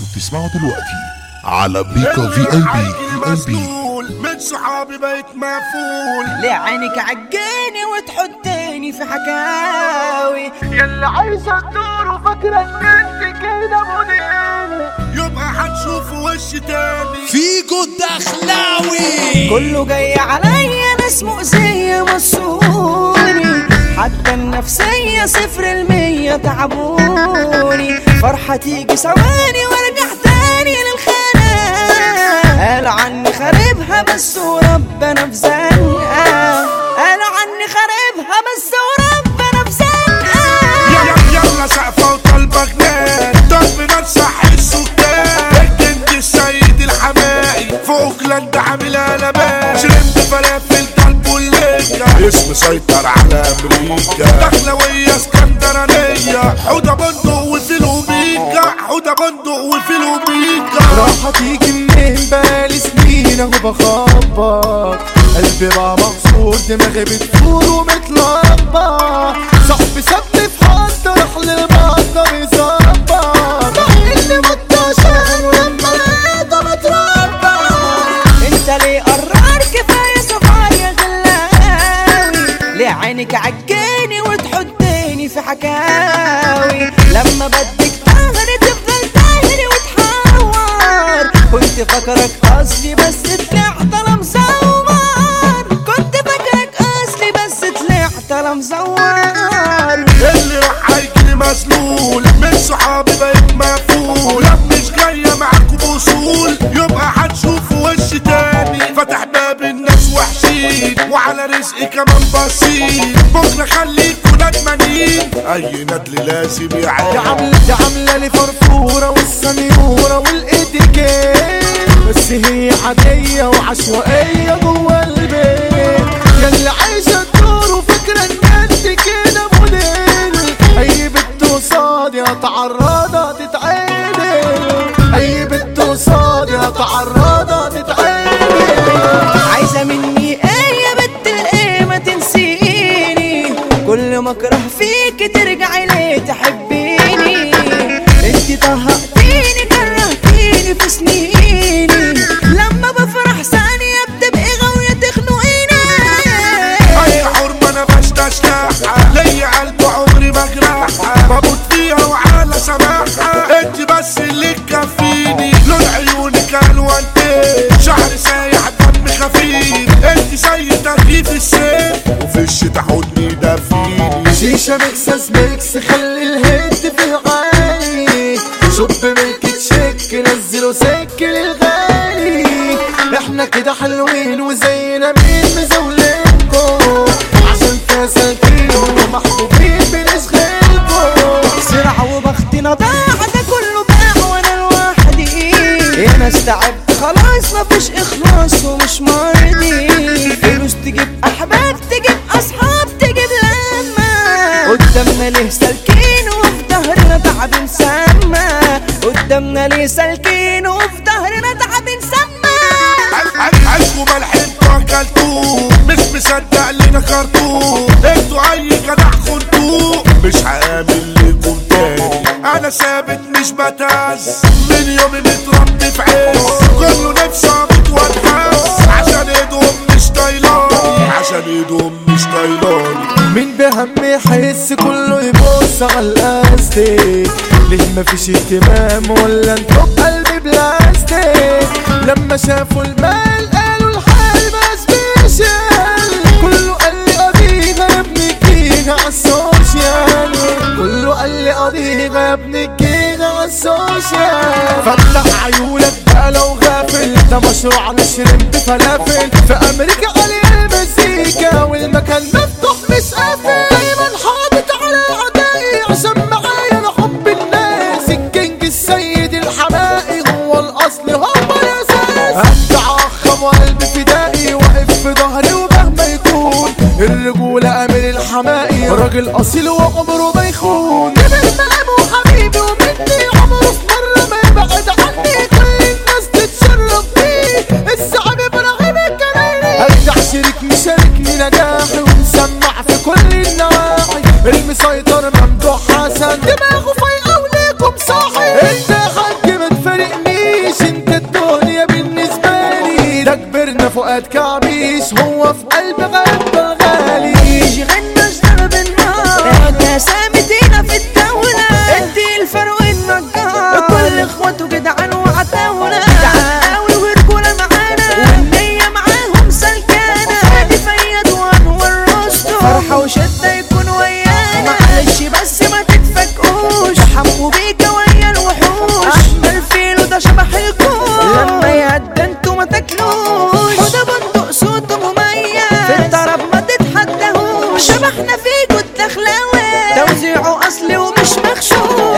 انتوا بتسمعوا دلوقتي على بيكا في اي بي في اي بي من صحابي بقيت مقفول ليه عينك عجاني وتحطني في حكاوي يلا عايشة الدور وفاكرة ان انت كده مدير يبقى هتشوف وش تاني فيجو الدخلاوي كله جاي عليا ناس مؤذية مسوني حتى النفسية صفر المية تعبوني فرحة تيجي ثواني وارجع تاني للخانة قال عني خاربها بس وربنا في زنقة قال عني خاربها بس وربنا في زنقة يلا يلا سقفة وطالبة جنان ضرب نار صح السكان الجند السيد الحمائي في اوكلاند عامل قلبان شرمت فلافل طلب والليجا اسم سيطر على امريكا دخلوية اسكندرانية حودة بندق وفيلو بيكا حودة بندق وفيلو بيكا راح تيجي منين بقالي سنين اهو بخبط قلبي بقى مكسور دماغي بتفور ومتلخبط صاحبي سابني في حد راح للمقدر يظبط مع اني مت عشان ولما لقيته متربط انت ليه قرار كفايه صغير غلاوي ليه عينك عجاني وتحطني في حكاوي لما بدك تهري تفضل تهري وتحور كنت فاكرك اصلي بس طلعت انا مزور كنت فاكرك اصلي بس طلعت انا مزور اللي راح هيجيلي مسلول من صحابي بقيت مقفول لا مش جاية معاكم بوصول يبقى هتشوفوا وش تاني فتح باب الناس وحشين وعلى رزقي كمان بسيط بكرة خليكوا ندمانين أي ندل لازم دي يعاني عاملة دي عاملة لي فرفورة والسنيورة والاتيكيت بس هي عادية وعشوائية جوه البيت ياللي عايشة الدور وفاكرة ان انت كده موديل اي بنت قصادي هتعرضها تتعدل اي بنت قصادي هتعرضها تتعدل عايزة مني ايه يا بنت الايه ما تنسيني كل ما اكره فيك ترجعي ليه تحبيني انت طهقتيني كرهتيني في سنيني لما بفرح ثانية بتبقي غاوية تخنقيني أي حرمة أنا بشتشتحها ليا قلب عمري ما جرحها بموت فيها وعلى سماحها انت بس اللي تكفيني لون عيونك الوانتين شعر سايح دم خفيف انت زي ترغيف السيف وفي الشتا حضني دفيني شيشة مكسس ميكس خلي الهيد في الغالي شوب ملك تشيك نزلوا سك للغالي احنا كده حلوين وزينا مين مزولينكو عشان كاسلكين ومحبوبين بنشغلكو سرعة وبختنا ضاع ده كله باع وانا لوحدي انا استعبت خلاص مفيش اخلاص ومش مرضي فلوس تجيب احباب تجيب اصحاب تجيب لما قدامنا ليه سالكين وفي ظهرنا تعب مسمى قدامنا ليه سالكين وفي ظهرنا تعب مسمى عيش وملح انتوا اكلتوه مش مصدق لينا كرتوه انتوا اي جدع خنتوه مش هامل لكم تاني انا ثابت مش بتهز من يومي متربي في عز كله نفسي اموت واتهز عشان ايدهم مش طايلاني عشان ايدهم مش طايلاني مين بهم يحس كله يبص على الاستيك ليه مفيش اهتمام ولا انتوا بقلبي بلاستيك لما شافوا المال قالوا الحال ما سبيشال كله قال لي قضيها يا ابني جيها عالسوشيال كله قال لي قضيها يا ابني جيها عالسوشيال فتح عيونك بقى لو غافل ده مشروع نشر بفلافل في امريكا علي المزيكا والمكان مفتوح مش قافل دايما حاطط على اعدائي عشان معايا انا حب الناس الكينج السيد الحمائي هو الاصل هو الاساس ابدع اخم وقلبي فدائي واقف في ظهري ومهما يكون الرجولة امير الحمائي راجل اصيل وعمره ما يخون جبل مقام وحبيبي ومني عمره في مرة ما يبعد عني كل الناس تتشرف بيه الزعيم ابراهيم الكريم ارجع شريك مشاركني نجاحي ومسمع في كل النواحي المسيطر ممدوح حسن دماغه فايقة وليكم صاحي انت يا حاج من فريق فؤاد كعبيس هو في قلب غاب غالي يجي غنى اشتغل بالنار احنا سامتينا في الدولة ادي الفرق النجار كل اخواته جدعان وعتاولة جدعان قوي ورجولة معانا والنية معاهم سلكانة فادي فياد وانور رستم فرحة وشدة يكون ويانا معلش بس ما تتفاجئوش حمو بيكا ويا الوحوش احمد فيلو ده شبح الكون لما يعدى انتوا ما تاكلوش حدا بندق صوته مميز في الطرب ما تتحدهوش شبحنا فيكوا الدخلاوي توزيعه اصلي ومش مغشوش